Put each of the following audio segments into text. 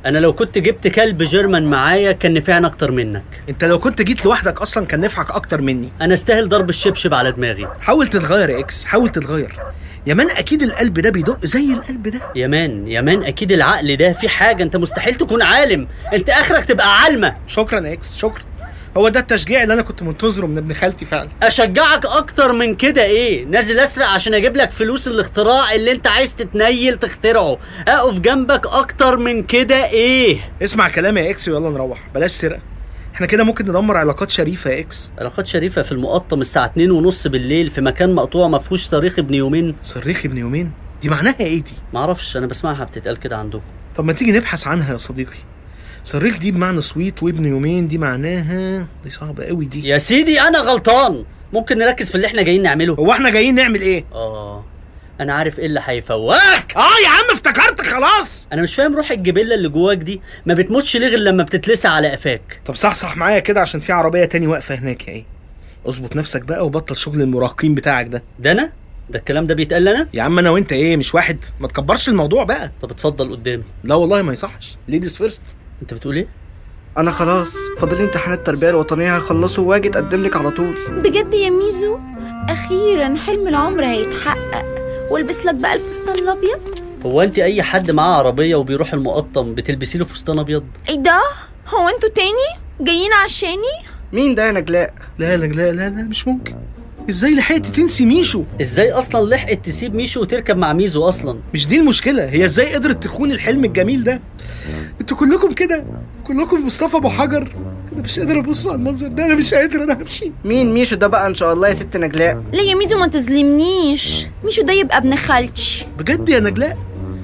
انا لو كنت جبت كلب جيرمان معايا كان نفعني اكتر منك انت لو كنت جيت لوحدك اصلا كان نفعك اكتر مني انا استاهل ضرب الشبشب على دماغي حاول تتغير يا اكس حاول تتغير يا مان اكيد القلب ده بيدق زي القلب ده يا مان يا مان اكيد العقل ده في حاجه انت مستحيل تكون عالم انت اخرك تبقى علمه شكرا يا اكس شكرا هو ده التشجيع اللي انا كنت منتظره من ابن خالتي فعلا اشجعك اكتر من كده ايه نازل اسرق عشان اجيب لك فلوس الاختراع اللي انت عايز تتنيل تخترعه اقف جنبك اكتر من كده ايه اسمع كلامي يا اكس ويلا نروح بلاش سرقه احنا كده ممكن ندمر علاقات شريفه يا اكس علاقات شريفه في المقطم الساعه 2 ونص بالليل في مكان مقطوع ما فيهوش صريخ ابن يومين صريخ ابن يومين دي معناها ايه دي معرفش انا بسمعها بتتقال كده عندكم طب ما تيجي نبحث عنها يا صديقي صريخ دي بمعنى سويت وابن يومين دي معناها دي صعبه قوي دي يا سيدي انا غلطان ممكن نركز في اللي احنا جايين نعمله هو احنا جايين نعمل ايه اه انا عارف ايه اللي هيفوقك اه يا عم افتكرت خلاص انا مش فاهم روح الجبله اللي جواك دي ما بتموتش ليه غير لما بتتلسع على قفاك طب صح صح معايا كده عشان في عربيه تاني واقفه هناك يا ايه اظبط نفسك بقى وبطل شغل المراهقين بتاعك ده ده انا ده الكلام ده بيتقال انا يا عم انا وانت ايه مش واحد ما تكبرش الموضوع بقى طب اتفضل قدامي لا والله ما يصحش ليديز فيرست انت بتقول ايه انا خلاص فاضل لي امتحانات التربيه الوطنيه هخلصه واجي اتقدم لك على طول بجد يا ميزو اخيرا حلم العمر هيتحقق والبس لك بقى الفستان الابيض هو انت اي حد معاه عربيه وبيروح المقطم بتلبسي له فستان ابيض ايه ده هو انتوا تاني جايين عشاني مين ده يا نجلاء لا لا لا لا, لا مش ممكن ازاي لحقتي تنسي ميشو ازاي اصلا لحقت تسيب ميشو وتركب مع ميزو اصلا مش دي المشكله هي ازاي قدرت تخون الحلم الجميل ده انتوا كلكم كده كلكم مصطفى ابو حجر انا مش قادر ابص على المنظر ده انا مش قادر انا همشي مين ميشو ده بقى ان شاء الله يا ست نجلاء لا يا ميزو ما تظلمنيش ميشو ده يبقى ابن خالتي بجد يا نجلاء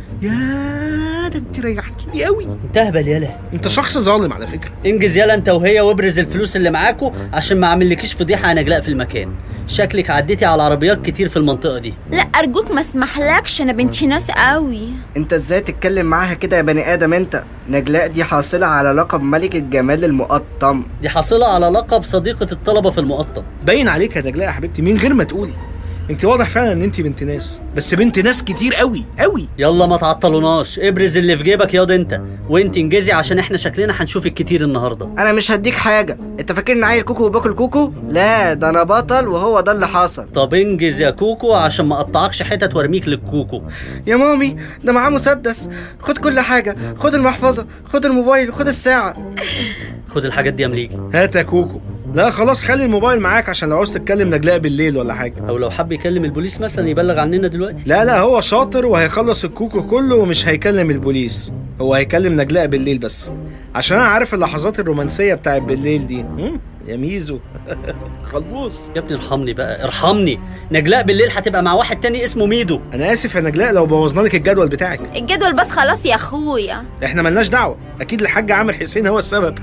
يا ده انت ريحتيني قوي انت اهبل يالا انت شخص ظالم على فكره انجز يالا انت وهي وابرز الفلوس اللي معاكوا عشان ما اعملكيش فضيحه يا نجلاء في المكان شكلك عديتي على عربيات كتير في المنطقه دي لا ارجوك ما اسمحلكش انا بنتي ناس قوي انت ازاي تتكلم معاها كده يا بني ادم انت نجلاء دي حاصله على لقب ملك الجمال المقطم دي حاصله على لقب صديقه الطلبه في المقطم باين عليك يا نجلاء يا حبيبتي من غير ما تقولي انت واضح فعلا ان انت بنت ناس بس بنت ناس كتير قوي قوي يلا ما تعطلوناش ابرز اللي في جيبك ياض انت وانت انجزي عشان احنا شكلنا هنشوفك كتير النهارده انا مش هديك حاجه انت فاكرني عيل كوكو وباكل كوكو لا ده انا بطل وهو ده اللي حصل طب انجز يا كوكو عشان ما اقطعكش حتت وارميك للكوكو يا مامي ده معاه مسدس خد كل حاجه خد المحفظه خد الموبايل خد الساعه خد الحاجات دي يا مليجي هات يا كوكو لا خلاص خلي الموبايل معاك عشان لو عاوز تتكلم نجلاء بالليل ولا حاجه او لو حب يكلم البوليس مثلا يبلغ عننا دلوقتي لا لا هو شاطر وهيخلص الكوكو كله ومش هيكلم البوليس هو هيكلم نجلاء بالليل بس عشان انا عارف اللحظات الرومانسيه بتاعت بالليل دي هم؟ يا ميزو خلبوص يا ابني ارحمني بقى ارحمني نجلاء بالليل هتبقى مع واحد تاني اسمه ميدو انا اسف يا نجلاء لو بوظنا لك الجدول بتاعك الجدول بس خلاص يا اخويا احنا ملناش دعوه اكيد الحاج عامر حسين هو السبب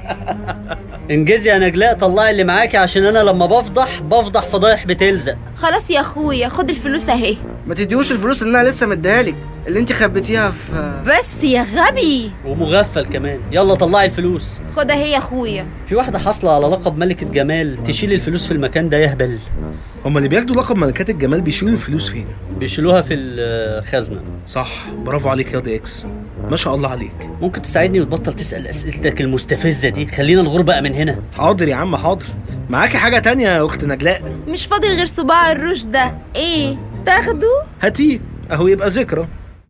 انجزي يا نجلاء طلعي اللي معاكي عشان انا لما بفضح بفضح فضايح بتلزق خلاص يا اخويا خد الفلوس اهي ما تديهوش الفلوس اللي انا لسه مديهالك اللي انت خبيتيها في بس يا غبي ومغفل كمان يلا طلعي الفلوس خد اهي يا اخويا في واحده حاصله على لقب ملكه جمال تشيل الفلوس في المكان ده يهبل هما اللي بياخدوا لقب ملكات الجمال بيشيلوا الفلوس فين بيشيلوها في الخزنه صح برافو عليك يا دي اكس ما شاء الله عليك ممكن تساعدني وتبطل تسال اسئلتك المستفزه دي خلينا نغور بقى من هنا حاضر يا عم حاضر معاكي حاجه تانية يا اخت نجلاء مش فاضل غير صباع الروش ده ايه تاخده هاتيه اهو يبقى ذكرى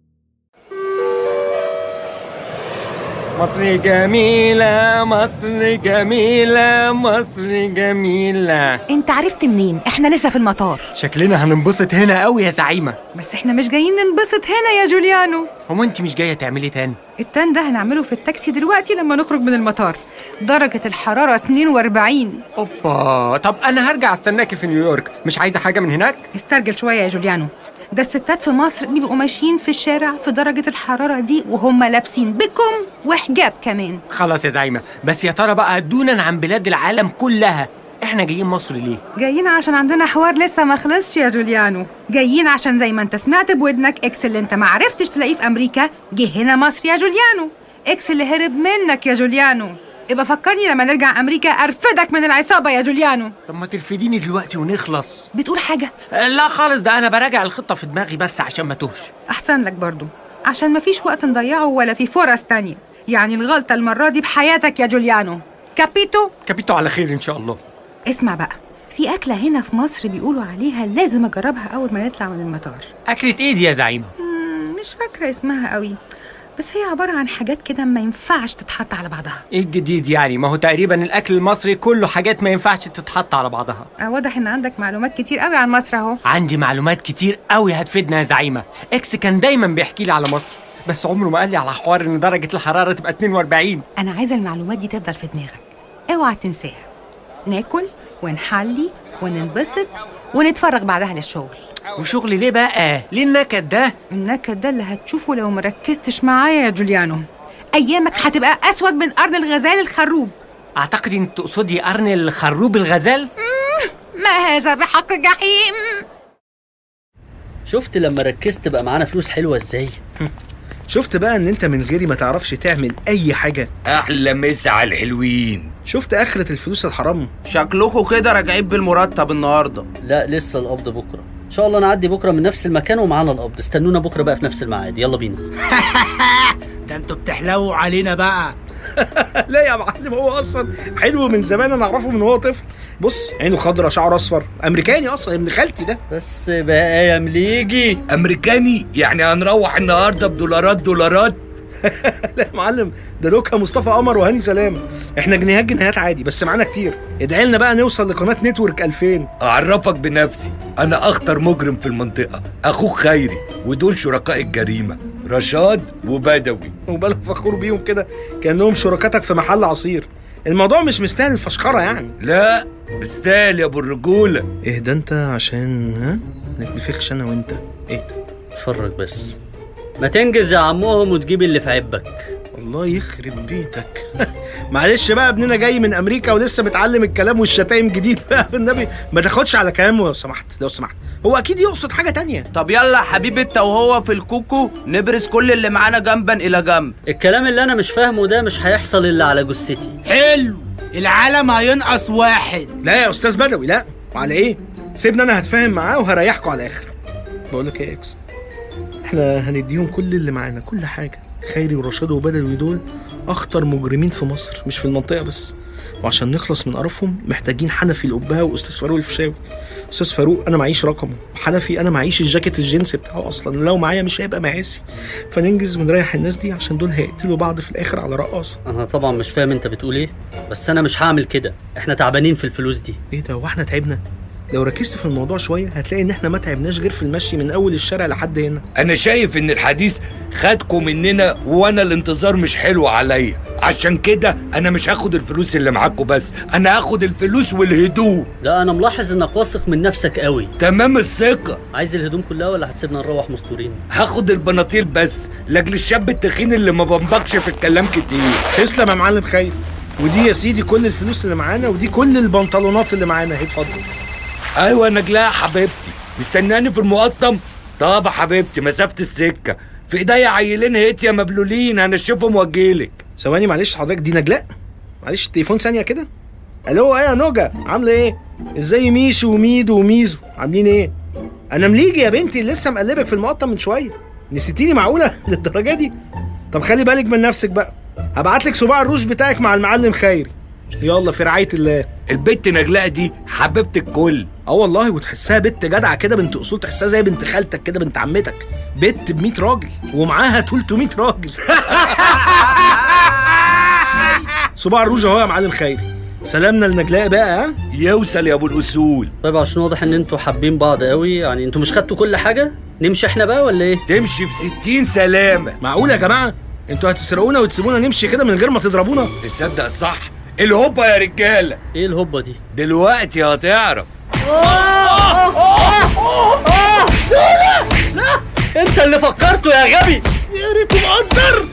مصر جميلة مصر جميلة مصر جميلة انت عرفت منين احنا لسه في المطار شكلنا هننبسط هنا قوي يا زعيمة بس احنا مش جايين ننبسط هنا يا جوليانو هو انت مش جاية تعملي تاني التان ده هنعمله في التاكسي دلوقتي لما نخرج من المطار درجة الحرارة 42 اوبا طب انا هرجع استناكي في نيويورك مش عايزة حاجة من هناك استرجل شوية يا جوليانو ده الستات في مصر بيبقوا ماشيين في الشارع في درجة الحرارة دي وهم لابسين بكم وحجاب كمان خلاص يا زعيمة بس يا ترى بقى دونا عن بلاد العالم كلها احنا جايين مصر ليه جايين عشان عندنا حوار لسه ما خلصش يا جوليانو جايين عشان زي ما انت سمعت بودنك اكس اللي انت ما عرفتش تلاقيه في امريكا جه هنا مصر يا جوليانو اكس اللي هرب منك يا جوليانو يبقى فكرني لما نرجع امريكا ارفدك من العصابه يا جوليانو طب ما ترفديني دلوقتي ونخلص بتقول حاجه آه، لا خالص ده انا براجع الخطة في دماغي بس عشان ما توهش احسن لك برضو عشان مفيش وقت نضيعه ولا في فرص تانية يعني الغلطة المرة دي بحياتك يا جوليانو كابيتو كابيتو على خير ان شاء الله اسمع بقى في أكلة هنا في مصر بيقولوا عليها لازم أجربها أول ما نطلع من المطار اكلة ايه دي يا زعيمة مم، مش فاكرة اسمها قوي بس هي عبارة عن حاجات كده ما ينفعش تتحط على بعضها ايه الجديد يعني ما هو تقريبا الاكل المصري كله حاجات ما ينفعش تتحط على بعضها آه، واضح إن عندك معلومات كتير قوي عن مصر أهو عندي معلومات كتير قوي هتفيدنا يا زعيمة اكس كان دايما بيحكي لي على مصر بس عمره ما قال لي على حوار ان درجة الحرارة تبقى 42 أنا عايزة المعلومات دي تفضل في دماغك اوعى تنساها ناكل ونحلي وننبسط ونتفرج بعدها للشغل وشغل ليه بقى ليه النكد ده النكد ده اللي هتشوفه لو مركزتش معايا يا جوليانو أيامك هتبقى أسود من قرن الغزال الخروب اعتقد انت تقصدي قرن الخروب الغزال ما هذا بحق جحيم شفت لما ركزت بقى معانا فلوس حلوه ازاي شفت بقى ان انت من غيري ما تعرفش تعمل اي حاجة احلى مسا على الحلوين شفت اخرة الفلوس الحرام شكلكوا كده راجعين بالمرتب النهارده لا لسه القبض بكره ان شاء الله نعدي بكره من نفس المكان ومعانا القبض استنونا بكره بقى في نفس الميعاد يلا بينا ده انتوا بتحلووا علينا بقى لا يا معلم هو اصلا حلو من زمان انا اعرفه من هو طفل بص عينه خضرة شعره اصفر امريكاني اصلا ابن خالتي ده بس بقى يا مليجي امريكاني يعني هنروح النهارده بدولارات دولارات لا يا معلم ده لوكا مصطفى قمر وهاني سلام احنا جنيهات جنيهات عادي بس معانا كتير ادعي لنا بقى نوصل لقناه نتورك 2000 اعرفك بنفسي انا اخطر مجرم في المنطقه اخوك خيري ودول شركاء الجريمه رشاد وبدوي وبالك فخور بيهم كده كانهم شركاتك في محل عصير الموضوع مش مستاهل الفشخره يعني لا مستاهل يا ابو الرجوله اهدى انت عشان ها نتنفخش انا وانت اهدى اتفرج بس ما تنجز يا عمهم وتجيب اللي في عبك الله يخرب بيتك معلش بقى ابننا جاي من امريكا ولسه متعلم الكلام والشتايم جديد بقى النبي ما تاخدش على كلامه لو سمحت لو سمحت هو اكيد يقصد حاجه تانية طب يلا يا حبيبي انت وهو في الكوكو نبرز كل اللي معانا جنبا الى جنب الكلام اللي انا مش فاهمه ده مش هيحصل الا على جثتي حلو العالم هينقص واحد لا يا استاذ بدوي لا وعلى ايه سيبنا انا هتفاهم معاه وهريحكم على الاخر بقول لك ايه يا اكس احنا هنديهم كل اللي معانا كل حاجه خيري ورشاد وبدوي دول اخطر مجرمين في مصر مش في المنطقه بس وعشان نخلص من قرفهم محتاجين حنفي القبهه واستاذ فاروق الفيشاوي استاذ فاروق انا معيش رقمه حنفي انا معيش الجاكيت الجينز بتاعه اصلا لو معايا مش هيبقى مقاسي فننجز ونريح الناس دي عشان دول هيقتلوا بعض في الاخر على رقاصه انا طبعا مش فاهم انت بتقول ايه بس انا مش هعمل كده احنا تعبانين في الفلوس دي ايه ده هو احنا تعبنا لو ركزت في الموضوع شويه هتلاقي ان احنا ما تعبناش غير في المشي من اول الشارع لحد هنا انا شايف ان الحديث خدكم مننا وانا الانتظار مش حلو عليا عشان كده انا مش هاخد الفلوس اللي معاكم بس انا هاخد الفلوس والهدوم لا انا ملاحظ انك واثق من نفسك قوي تمام الثقه عايز الهدوم كلها ولا هتسيبنا نروح مستورين هاخد البناطيل بس لاجل الشاب التخين اللي ما بنبقش في الكلام كتير تسلم يا معلم خير ودي يا سيدي كل الفلوس اللي معانا ودي كل البنطلونات اللي معانا اهي اتفضل ايوه نجلاء حبيبتي مستناني في المقطم طب يا حبيبتي مسافه السكه في ايديا عيلين هيت يا مبلولين هنشفهم واجيلك ثواني معلش حضرتك دي نجلاء معلش التليفون ثانيه كده الو ايه يا نوجا عامله ايه ازاي ميشو وميدو وميزو عاملين ايه انا مليجي يا بنتي لسه مقلبك في المقطم من شويه نسيتيني معقوله للدرجه دي طب خلي بالك من نفسك بقى هبعت لك صباع الروج بتاعك مع المعلم خيري يلا في رعايه الله البت نجلاء دي حبيبه الكل اه والله وتحسها بنت جدعه كده بنت اصول تحسها زي بنت خالتك كده بنت عمتك بنت ب 100 راجل ومعاها 300 راجل صباع الروج اهو يا معلم خيري سلامنا لنجلاء بقى ها يوصل يا ابو الاصول طيب عشان واضح ان انتوا حابين بعض قوي يعني انتوا مش خدتوا كل حاجه نمشي احنا بقى ولا ايه تمشي في ستين سلامه معقول يا جماعه انتوا هتسرقونا وتسيبونا نمشي كده من غير ما تضربونا تصدق صح الهوبا يا رجاله ايه الهبه دي دلوقتي هتعرف انت اللي فكرته يا غبي يا ريت مقدر